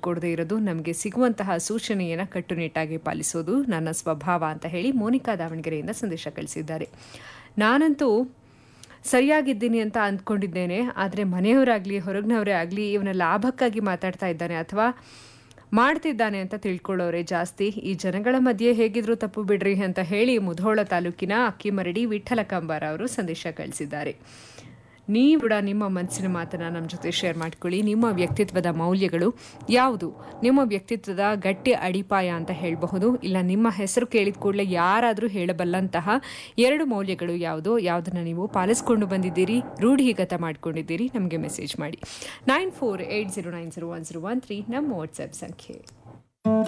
ಕೊಡದೇ ಇರೋದು ನಮಗೆ ಸಿಗುವಂತಹ ಸೂಚನೆಯನ್ನು ಕಟ್ಟುನಿಟ್ಟಾಗಿ ಪಾಲಿಸೋದು ನನ್ನ ಸ್ವಭಾವ ಅಂತ ಹೇಳಿ ಮೋನಿಕಾ ದಾವಣಗೆರೆಯಿಂದ ಸಂದೇಶ ಕಳಿಸಿದ್ದಾರೆ ನಾನಂತೂ ಸರಿಯಾಗಿದ್ದೀನಿ ಅಂತ ಅಂದ್ಕೊಂಡಿದ್ದೇನೆ ಆದರೆ ಮನೆಯವರಾಗಲಿ ಹೊರಗಿನವರೇ ಆಗಲಿ ಇವನ ಲಾಭಕ್ಕಾಗಿ ಮಾತಾಡ್ತಾ ಇದ್ದಾನೆ ಅಥವಾ ಮಾಡ್ತಿದ್ದಾನೆ ಅಂತ ತಿಳ್ಕೊಳ್ಳೋರೆ ಜಾಸ್ತಿ ಈ ಜನಗಳ ಮಧ್ಯೆ ಹೇಗಿದ್ರು ತಪ್ಪು ಬಿಡ್ರಿ ಅಂತ ಹೇಳಿ ಮುಧೋಳ ತಾಲೂಕಿನ ಅಕ್ಕಿಮರಡಿ ವಿಠಲ ಕಂಬಾರ ಅವರು ಸಂದೇಶ ಕಳಿಸಿದ್ದಾರೆ ನೀವು ಕೂಡ ನಿಮ್ಮ ಮನಸ್ಸಿನ ಮಾತನ್ನ ನಮ್ಮ ಜೊತೆ ಶೇರ್ ಮಾಡ್ಕೊಳ್ಳಿ ನಿಮ್ಮ ವ್ಯಕ್ತಿತ್ವದ ಮೌಲ್ಯಗಳು ಯಾವುದು ನಿಮ್ಮ ವ್ಯಕ್ತಿತ್ವದ ಗಟ್ಟಿ ಅಡಿಪಾಯ ಅಂತ ಹೇಳಬಹುದು ಇಲ್ಲ ನಿಮ್ಮ ಹೆಸರು ಕೇಳಿದ ಕೂಡಲೇ ಯಾರಾದರೂ ಹೇಳಬಲ್ಲಂತಹ ಎರಡು ಮೌಲ್ಯಗಳು ಯಾವುದು ಯಾವುದನ್ನು ನೀವು ಪಾಲಿಸ್ಕೊಂಡು ಬಂದಿದ್ದೀರಿ ರೂಢಿಗತ ಮಾಡ್ಕೊಂಡಿದ್ದೀರಿ ನಮಗೆ ಮೆಸೇಜ್ ಮಾಡಿ nine four eight zero nine zero one zero one three ನಮ್ಮ ವಾಟ್ಸ್ಆ್ಯಪ್ ಸಂಖ್ಯೆ